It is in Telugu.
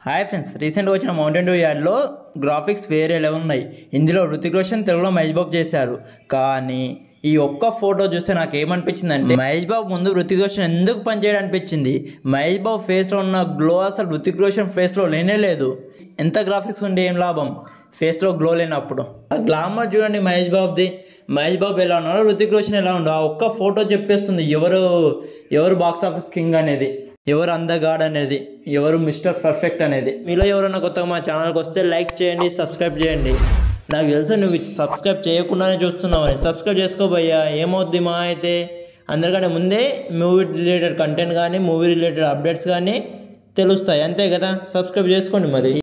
హాయ్ ఫ్రెండ్స్ రీసెంట్గా వచ్చిన మౌంటైన్ డ్యూ యాడ్లో గ్రాఫిక్స్ వేరే లెవెల్ ఉన్నాయి ఇందులో ఋతిక్ రోషన్ తెలుగులో మహేష్ బాబు చేశారు కానీ ఈ ఒక్క ఫోటో చూస్తే నాకు ఏమనిపించింది అంటే మహేష్ బాబు ముందు ఋతిక్ రోషన్ ఎందుకు పనిచేయడం అనిపించింది మహేష్ బాబు ఫేస్లో ఉన్న గ్లో అసలు ఋతిక్ రోషన్ ఫేస్లో లేనే లేదు ఎంత గ్రాఫిక్స్ ఉండే ఏం లాభం ఫేస్లో గ్లో లేనప్పుడు ఆ గ్లామర్ చూడండి మహేష్ బాబుది మహేష్ బాబు ఎలా ఉన్నాడో ఋతిక్ రోషన్ ఎలా ఉండో ఆ ఒక్క ఫోటో చెప్పేస్తుంది ఎవరు ఎవరు బాక్స్ ఆఫీస్ కింగ్ అనేది ఎవరు అందగాడ్ అనేది ఎవరు మిస్టర్ పర్ఫెక్ట్ అనేది మీలో ఎవరైనా కొత్తగా మా ఛానల్కి వస్తే లైక్ చేయండి సబ్స్క్రైబ్ చేయండి నాకు తెలుసు నువ్వు సబ్స్క్రైబ్ చేయకుండానే చూస్తున్నావు అని సబ్స్క్రైబ్ చేసుకోబోయ్యా ఏమవుద్ది మా అయితే అందరికంటే ముందే మూవీ రిలేటెడ్ కంటెంట్ కానీ మూవీ రిలేటెడ్ అప్డేట్స్ కానీ తెలుస్తాయి అంతే కదా సబ్స్క్రైబ్ చేసుకోండి మరి